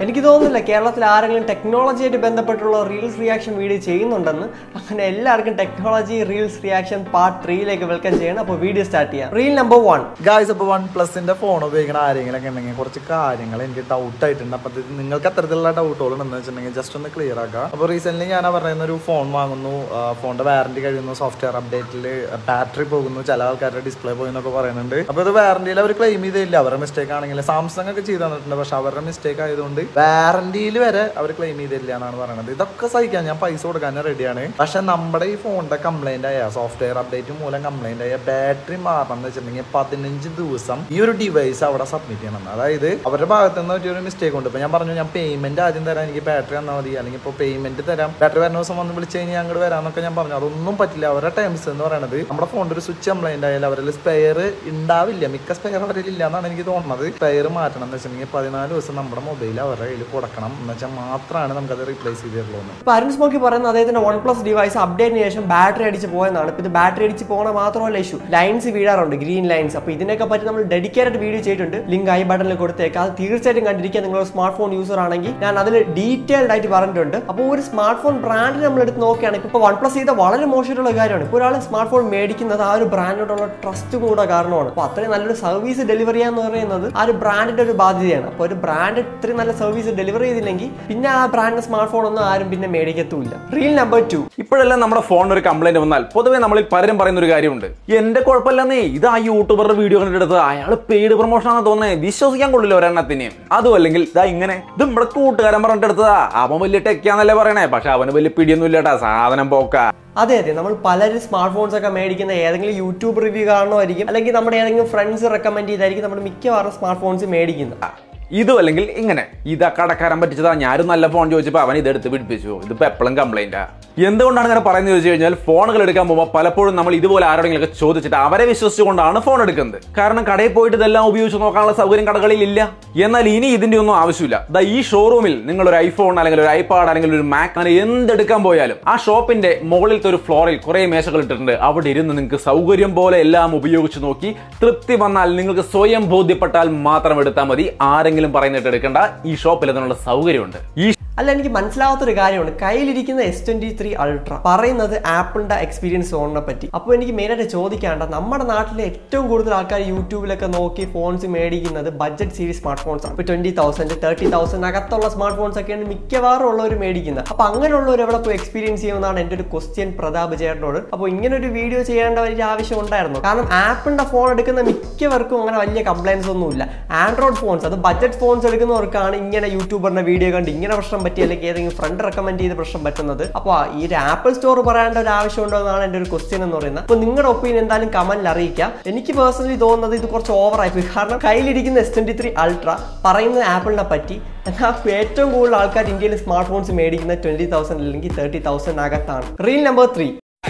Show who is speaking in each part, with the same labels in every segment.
Speaker 1: എനിക്ക് തോന്നുന്നില്ല കേരളത്തിൽ ആരെങ്കിലും ടെക്നോളജിയായിട്ട് ബന്ധപ്പെട്ടുള്ള റീൽസ് റിയാക്ഷൻ വീഡിയോ ചെയ്യുന്നുണ്ടെന്ന് അങ്ങനെ എല്ലാവർക്കും ടെക്നോളജി റീൽസ് റിയാക്ഷൻ പാർട്ട് ത്രീയിലേക്ക് വെൽക്കം ചെയ്യണം അപ്പോൾ വീഡിയോ സ്റ്റാർട്ട് ചെയ്യാം റീൽ നമ്പർ വൺ
Speaker 2: ഗായ്സ് അപ്പോൾ വൺ പ്ലസിന്റെ ഫോൺ ഉപയോഗിക്കുന്ന ആരെങ്കിലും ഒക്കെ ഉണ്ടെങ്കിൽ കുറച്ച് കാര്യങ്ങൾ എനിക്ക് ഡൗട്ട് ആയിട്ടുണ്ട് അപ്പോൾ ഇത് നിങ്ങൾക്ക് അത്തരത്തിലുള്ള ഡൗട്ടുകൾ ഉണ്ടെന്ന് വെച്ചിട്ടുണ്ടെങ്കിൽ ജസ്റ്റ് ഒന്ന് ക്ലിയർ ആക്കാം അപ്പോൾ റീസെന്റ് ഞാൻ പറയുന്ന ഒരു ഫോൺ വാങ്ങുന്നു ഫോണിന്റെ വാറന്റി കഴിയുന്നു സോഫ്റ്റ്വെയർ അപ്ഡേറ്റിൽ ബാറ്ററി പോകുന്നു ചില ആൾക്കാരുടെ ഡിസ്പ്ലേ പോയി എന്നൊക്കെ പറയുന്നുണ്ട് അപ്പോൾ ഇത് വാറന്റിയിൽ അവർ ക്ലെയിം ചെയ്തില്ല അവരുടെ മിസ്റ്റേക്ക് ആണെങ്കിൽ സാംസങ് ഒക്കെ ചെയ്തു തന്നിട്ടുണ്ട് പക്ഷെ അവരുടെ മിസ്റ്റേക്ക് ആയതുകൊണ്ട് വാറന്റിയിൽ വരെ അവർ ക്ലെയിം ചെയ്തില്ല എന്നാണ് പറയുന്നത് ഇതൊക്കെ സഹിക്കാൻ ഞാൻ പൈസ കൊടുക്കാൻ റെഡിയാണ് പക്ഷെ നമ്മുടെ ഈ ഫോണിന്റെ കംപ്ലൈന്റ് ആയ സോഫ്റ്റ്വെയർ അപ്ഡേറ്റ് മൂലം കംപ്ലൈന്റ് ആയ ബാറ്ററി മാറണം എന്ന് വെച്ചിട്ടുണ്ടെങ്കിൽ പതിനഞ്ച് ദിവസം ഈ ഒരു ഡിവൈസ് അവിടെ സബ്മിറ്റ് ചെയ്യണം അതായത് അവരുടെ ഭാഗത്ത് നിന്ന് ഒരു മിസ്റ്റേക്ക് ഉണ്ട് ഇപ്പൊ ഞാൻ പറഞ്ഞു ഞാൻ പേയ്മെന്റ് ആദ്യം തരാം എനിക്ക് ബാറ്ററി തന്നാൽ മതി അല്ലെങ്കിൽ ഇപ്പോൾ പേയ്മെന്റ് തരാം ബാറ്ററി വരുന്ന ദിവസം വന്ന് വിളിച്ച് കഴിഞ്ഞാൽ അങ്ങോട്ട് വരാമെന്നൊക്കെ ഞാൻ പറഞ്ഞു അതൊന്നും പറ്റില്ല അവരുടെ ടൈംസ് എന്ന് പറയുന്നത് നമ്മുടെ ഫോണിന്റെ ഒരു സ്വിച്ച് കംപ്ലൈന്റ് ആയാലും അവരിൽ സ്പെയർ ഉണ്ടാവില്ല മിക്ക സ്പെയർ അവരിൽ ഇല്ല എന്നാണ് എനിക്ക് തോന്നുന്നത് സ്പെയർ മാറ്റണം എന്ന് വെച്ചിട്ടുണ്ടെങ്കിൽ പതിനാല് ദിവസം നമ്മുടെ മൊബൈൽ അവരുടെ കയ്യിൽ കൊടുക്കണം എന്ന് വെച്ചാൽ മാത്രമാണ് നമുക്കത് റീപ്ലേസ് ചെയ്ത് തരുള്ളൂ എന്ന്
Speaker 1: ഇപ്പോൾ അരുൺ സ്മോക്കി പറയുന്നത് അദ്ദേഹത്തിന്റെ വൺ പ്ലസ് ഡിവൈസ് അപ്ഡേറ്റിന് ശേഷം ബാറ്ററി അടിച്ച് പോയെന്നാണ് ഇപ്പോൾ ഇത് ബാറ്ററി അടിച്ച് പോകണ മാത്രമല്ല ഇഷ്യൂ ലൈൻസ് വീഴാറുണ്ട് ഗ്രീൻ ലൈൻസ് അപ്പോൾ ഇതിനൊക്കെ പറ്റി നമ്മൾ ഡെഡിക്കേറ്റഡ് വീഡിയോ ചെയ്തിട്ടുണ്ട് ലിങ്ക് ഐ ബട്ടണിൽ കൊടുത്തേക്കാം അത് തീർച്ചയായിട്ടും കണ്ടിരിക്കുക നിങ്ങൾ സ്മാർട്ട് ഫോൺ യൂസർ ആണെങ്കിൽ ഞാൻ അതിൽ ഡീറ്റെയിൽഡ് ആയിട്ട് പറഞ്ഞിട്ടുണ്ട് അപ്പോൾ ഒരു സ്മാർട്ട് ഫോൺ ബ്രാൻഡ് നമ്മൾ എടുത്ത് നോക്കുകയാണെങ്കിൽ ഇപ്പോൾ വൺ പ്ലസ് ചെയ്ത വളരെ മോശമായിട്ടുള്ള കാര്യമാണ് ഇപ്പോൾ ഒരാൾ സ്മാർട്ട് ഫോൺ മേടിക്കുന്നത് ആ ഒരു ബ്രാൻഡിനോടുള്ള ട്രസ്റ്റ് കൂടെ കാരണമാണ് അപ്പോൾ അത്രയും നല്ലൊരു സർവീസ് ഡെലിവറി ചെയ്യാന്ന് പറയുന്നത് ആ ഒരു ബ്രാൻഡിന്റെ ഒരു ബാധ്യതയാണ് അപ്പോൾ ഒരു ബ്രാൻഡ് ഇത്രയും നല്ല സർവീസ് ഡെലിവറി ചെയ്തില്ലെങ്കിൽ പിന്നെ ആ ബ്രാൻഡിന്റെ സ്മാർട്ട് ഫോൺ ഒന്നും ആരും പിന്നെ മേടിക്കത്തുമില്ല റീൽ നമ്പർ ടു
Speaker 3: ഇപ്പോഴെല്ലാം നമ്മുടെ ഫോണിന് ഒരു കംപ്ലൈന്റ് വന്നാൽ പൊതുവെ നമ്മളിൽ പലരും പറയുന്ന ഒരു കാര്യമുണ്ട് എന്റെ കുഴപ്പമില്ലെന്നേ ഇത് ആ യൂട്യൂബറുടെ വീഡിയോ കണ്ടെടുത്ത് അയാൾ പെയ്ഡ് പ്രൊമോഷൻ ആണെന്ന് തോന്നുന്നത് വിശ്വസിക്കാൻ കൊള്ളില്ല ഒരെണ്ണത്തിന് അതും അല്ലെങ്കിൽ ഇതാ ഇങ്ങനെ ഇത് നമ്മുടെ കൂട്ടുകാരൻ പറഞ്ഞിട്ടെടുത്തതാ അവൻ വലിയ ടെക്കാന്നല്ലേ പറയണേ പക്ഷെ അവന് വലിയ പിടിയൊന്നും ഇല്ലട്ടാ സാധനം പോക്ക
Speaker 1: അതെ അതെ നമ്മൾ പലരും സ്മാർട്ട് ഫോൺസ് ഒക്കെ മേടിക്കുന്ന ഏതെങ്കിലും യൂട്യൂബ് റിവ്യൂ കാണുമായിരിക്കും അല്ലെങ്കിൽ നമ്മുടെ ഏതെങ്കിലും ഫ്രണ്ട്സ് റെക്കമെൻഡ് ചെയ്തായിരിക്കും നമ്മൾ മിക്കവാറും സ്മാർട്ട് ഫോൺസ് മേടിക്കുന്നത്
Speaker 3: ഇതും അല്ലെങ്കിൽ ഇങ്ങനെ ഇതാ കടക്കാരൻ പറ്റിച്ചതാ ഞാനൊരു നല്ല ഫോൺ ചോദിച്ചപ്പോൾ അവൻ ഇതെടുത്ത് പിടിപ്പിച്ചു ഇതിപ്പോ എപ്പോഴും കംപ്ലൈന്റാ എന്തുകൊണ്ടാണ് ഇങ്ങനെ പറയുന്നത് ചോദിച്ചു കഴിഞ്ഞാൽ ഫോണുകൾ എടുക്കാൻ പോകുമ്പോൾ പലപ്പോഴും നമ്മൾ ഇതുപോലെ ആരോടെങ്കിലും ഒക്കെ ചോദിച്ചിട്ട് അവരെ വിശ്വസിച്ചുകൊണ്ടാണ് ഫോൺ എടുക്കുന്നത് കാരണം കടയിൽ പോയിട്ട് ഇതെല്ലാം ഉപയോഗിച്ച് നോക്കാനുള്ള സൗകര്യം കടകളിൽ ഇല്ല എന്നാൽ ഇനി ഇതിന്റെ ഒന്നും ആവശ്യമില്ല ദാ ഈ ഷോറൂമിൽ നിങ്ങൾ ഒരു ഐഫോൺ അല്ലെങ്കിൽ ഒരു ഐപാഡ് അല്ലെങ്കിൽ ഒരു മാക് അങ്ങനെ എന്തെടുക്കാൻ പോയാലും ആ ഷോപ്പിന്റെ മുകളിലത്തെ ഒരു ഫ്ലോറിൽ കുറെ മേശകൾ ഇട്ടിട്ടുണ്ട് അവിടെ ഇരുന്ന് നിങ്ങൾക്ക് സൗകര്യം പോലെ എല്ലാം ഉപയോഗിച്ച് നോക്കി തൃപ്തി വന്നാൽ നിങ്ങൾക്ക് സ്വയം ബോധ്യപ്പെട്ടാൽ മാത്രം എടുത്താൽ മതി ആരെങ്കിലും പറയുന്നിട്ട് എടുക്കേണ്ട ഈ ഷോപ്പിൽ അതിനുള്ള സൗകര്യമുണ്ട് ഈ
Speaker 1: അല്ല എനിക്ക് മനസ്സിലാവാത്തൊരു കാര്യമാണ് കയ്യിലിരിക്കുന്ന എസ് ട്വന്റി ത്രീ അൾട്ര പറയുന്നത് ആപ്പിളിന്റെ എക്സ്പീരിയൻസ് ഫോണിനെ പറ്റി അപ്പോൾ എനിക്ക് മെയിനായിട്ട് ചോദിക്കാണ്ട നമ്മുടെ നാട്ടിലെ ഏറ്റവും കൂടുതൽ ആൾക്കാർ യൂട്യൂബിലൊക്കെ നോക്കി ഫോൺസ് മേടിക്കുന്നത് ബഡ്ജറ്റ് സീരീസ് സ്മാർട്ട് ഫോൺസ് ആണ് ഇപ്പോൾ ട്വന്റി തൗസൻഡ് തേർട്ടി തൗസൻഡ് അകത്തുള്ള സ്മാർട്ട് ഫോൺസ് ഒക്കെയാണ് മിക്കവാറും ഉള്ളവർ മേടിക്കുന്നത് അപ്പോൾ അങ്ങനെയുള്ളവർ എവിടെ പോയി എക്സ്പീരിയൻസ് ചെയ്യുമെന്നാണ് എൻ്റെ ഒരു ക്വസ്റ്റ്യൻ പ്രതാപ് ചേട്ടനോട് അപ്പോൾ ഇങ്ങനെ ഒരു വീഡിയോ ചെയ്യേണ്ട ഒരു ആവശ്യം ഉണ്ടായിരുന്നു കാരണം ആപ്പിളിന്റെ ഫോൺ എടുക്കുന്ന മിക്കവർക്കും അങ്ങനെ വലിയ കംപ്ലൈൻസ് ഒന്നുമില്ല ആൻഡ്രോയിഡ് ഫോൺസ് അത് ബഡ്ജറ്റ് ഫോൺസ് എടുക്കുന്നവർക്കാണ് ഇങ്ങനെ യൂട്യൂബറിന്റെ വീഡിയോ കണ്ട് ഇങ്ങനെ പ്രശ്നം പറ്റി അല്ലെങ്കിൽ ഏതെങ്കിലും ഫ്രണ്ട് റെക്കമെൻഡ് ചെയ്ത് പ്രശ്നം പറ്റുന്നത് അപ്പോൾ ഈ ഒരു ആപ്പിൾ സ്റ്റോർ പറയേണ്ട ഒരു ആവശ്യമുണ്ടോ എന്നാണ് എൻ്റെ ഒരു ക്വസ്റ്റ്യൻ എന്ന് പറയുന്നത് അപ്പോൾ നിങ്ങളുടെ ഒപ്പീനിയൻ എന്തായാലും കമന്റിൽ അറിയിക്കാം എനിക്ക് പേഴ്സണലി തോന്നുന്നത് ഇത് കുറച്ച് ഓവറായി പോയി കാരണം കയ്യിലിരിക്കുന്ന എസ് ട്വന്റി ത്രീ അൾട്ര പറയുന്നത് ആപ്പിളിനെ പറ്റി എന്നാൽ ഏറ്റവും കൂടുതൽ ആൾക്കാർ ഇന്ത്യയിൽ സ്മാർട്ട് ഫോൺസ് മേടിക്കുന്നത് ട്വന്റി തൗസൻഡ് അല്ലെങ്കിൽ തേർട്ടി തൗസൻഡ് അകത്താണ് റീൽ നമ്പർ ത്രീ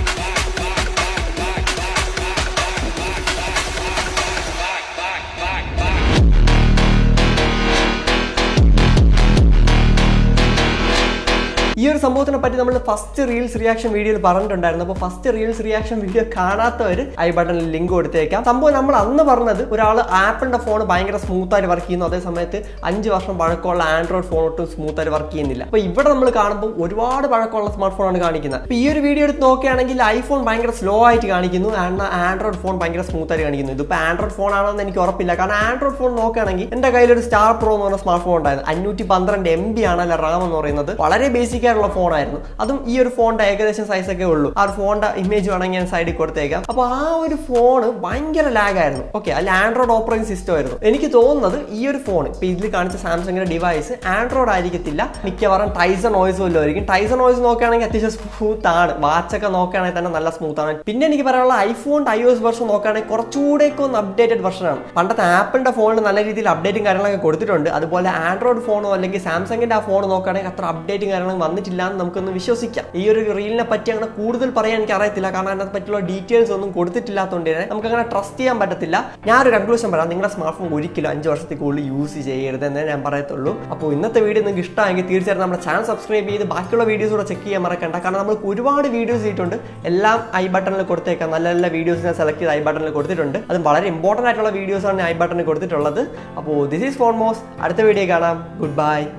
Speaker 1: ഈ ഒരു സംഭവത്തിനെ പറ്റി നമ്മൾ ഫസ്റ്റ് റീൽസ് റിയാക്ഷൻ വീഡിയോയിൽ പറഞ്ഞിട്ടുണ്ടായിരുന്നു അപ്പോൾ ഫസ്റ്റ് റീൽസ് റിയാക്ഷൻ വീഡിയോ കാണാത്തവർ ഐ ബട്ടണിൽ ലിങ്ക് കൊടുത്തേക്കാം സംഭവം നമ്മൾ അന്ന് പറഞ്ഞത് ഒരാൾ ആപ്പിളിന്റെ ഫോൺ ഭയങ്കര സ്മൂത്ത് ആയിട്ട് വർക്ക് ചെയ്യുന്നു അതേ സമയത്ത് അഞ്ച് വർഷം പഴക്കമുള്ള ആൻഡ്രോയിഡ് ഫോൺ ഒട്ടും സ്മൂത്ത് ആയിട്ട് വർക്ക് ചെയ്യുന്നില്ല അപ്പോൾ ഇവിടെ നമ്മൾ കാണുമ്പോൾ ഒരുപാട് പഴക്കമുള്ള സ്മാർട്ട് ഫോണാണ് കാണിക്കുന്നത് അപ്പോൾ ഈ ഒരു വീഡിയോ എടുത്ത് നോക്കുകയാണെങ്കിൽ ഐഫോൺ ഭയങ്കര സ്ലോ ആയിട്ട് കാണിക്കുന്നു ആൻഡ്രോയിഡ് ഫോൺ ഭയങ്കര സ്മൂത്ത് ആയിട്ട് കാണിക്കുന്നു ഇതിപ്പോൾ ആൻഡ്രോയിഡ് ഫോൺ ആണെന്ന് എനിക്ക് ഉറപ്പില്ല കാരണം ആൻഡ്രോയിഡ് ഫോൺ നോക്കുകയാണെങ്കിൽ എൻ്റെ കയ്യിൽ ഒരു സ്റ്റാർ പ്രോ എന്ന് പറഞ്ഞ സ്മാർട്ട് ഫോൺ ഉണ്ടായിരുന്നു അഞ്ഞൂറ്റി പന്ത്രണ്ട് എം ബി ആണ് അല്ല റാം എന്ന് പറയുന്നത് വളരെ ബേസിക് ആയിട്ടുള്ള ഫോണായിരുന്നു അതും ഈ ഒരു ഫോണിന്റെ ഏകദേശം സൈസ് ഒക്കെ ഉള്ളൂ ആ ഒരു ഫോണിന്റെ ഇമേജ് വേണമെങ്കിൽ ഞാൻ സൈഡിൽ കൊടുത്തേക്കാം അപ്പോൾ ആ ഒരു ഫോൺ ഭയങ്കര ലാഗ് ആയിരുന്നു ഓക്കെ അതിൽ ആൻഡ്രോയിഡ് ഓപ്പറേറ്റിംഗ് സിസ്റ്റം ആയിരുന്നു എനിക്ക് തോന്നുന്നത് ഈ ഒരു ഫോൺ ഇപ്പൊ ഇതിൽ കാണിച്ച സാംസങ്ങിന്റെ ഡിവൈസ് ആൻഡ്രോയിഡ് ആയിരിക്കത്തില്ല മിക്കവാറും ടൈസൺ ഓയിസ് വല്ലതും ആയിരിക്കും ടൈസൺ ഓയിസ് നോക്കുകയാണെങ്കിൽ അത്യാവശ്യം സ്മൂത്ത് ആണ് വാച്ചൊക്കെ നോക്കുകയാണെങ്കിൽ തന്നെ നല്ല സ്മൂത്ത് ആണ് പിന്നെ എനിക്ക് പറയാനുള്ള ഐഫോൺ ഐ എസ് വെർഷൻ നോക്കുകയാണെങ്കിൽ കുറച്ചുകൂടെയൊക്കെ ഒന്ന് അപ്ഡേറ്റഡ് വെർഷൻ ആണ് പണ്ടത്തെ ആപ്പിളിന്റെ ഫോണിൽ നല്ല രീതിയിൽ അപ്ഡേറ്റും കാര്യങ്ങളൊക്കെ കൊടുത്തിട്ടുണ്ട് അതുപോലെ ആൻഡ്രോയിഡ് ഫോണോ അല്ലെങ്കിൽ സാംസങ്ങിന്റെ ആ ഫോൺ നോക്കുകയാണെങ്കിൽ അത്ര അപ്ഡേറ്റും കാര്യങ്ങളും വന്നിട്ടില്ല എന്ന് നമുക്കൊന്ന് വിശ്വസിക്കാം ഈ ഒരു റീലിനെ പറ്റി അങ്ങനെ കൂടുതൽ പറയാൻ എനിക്ക് അറിയത്തില്ല കാരണം അതിനെ പറ്റിയുള്ള ഡീറ്റെയിൽസ് ഒന്നും കൊടുത്തിട്ടില്ലാത്തതുകൊണ്ട് തന്നെ നമുക്ക് അങ്ങനെ ട്രസ്റ്റ് ചെയ്യാൻ പറ്റത്തില്ല ഞാൻ ഒരു കൺക്ലൂഷൻ പറയാം നിങ്ങളുടെ സ്മാർട്ട് ഫോൺ ഒരിക്കലും അഞ്ച് വർഷത്തിൽ കൂടുതൽ യൂസ് ചെയ്യരുത് എന്നേ ഞാൻ പറയത്തുള്ളൂ അപ്പോൾ ഇന്നത്തെ വീഡിയോ നിങ്ങൾക്ക് ഇഷ്ടമായെങ്കിൽ തീർച്ചയായിട്ടും നമ്മുടെ ചാനൽ സബ്സ്ക്രൈബ് ചെയ്ത് ബാക്കിയുള്ള വീഡിയോസ് കൂടെ ചെക്ക് ചെയ്യാൻ മറക്കണ്ട കാരണം നമുക്ക് ഒരുപാട് വീഡിയോസ് ചെയ്തിട്ടുണ്ട് എല്ലാം ഐ ബട്ടണിൽ കൊടുത്തേക്കാം നല്ല നല്ല വീഡിയോസ് ഞാൻ സെലക്ട് ചെയ്ത് ഐ ബട്ടണിൽ കൊടുത്തിട്ടുണ്ട് അതും വളരെ ഇമ്പോർട്ടൻ്റ് ആയിട്ടുള്ള വീഡിയോസാണ് ഐ ബട്ടണിൽ കൊടുത്തിട്ടുള്ളത് അപ്പോൾ ദിസ് ഈസ് ഫോൺ മോസ് അടുത്ത വീഡിയോ കാണാം ഗുഡ് ബൈ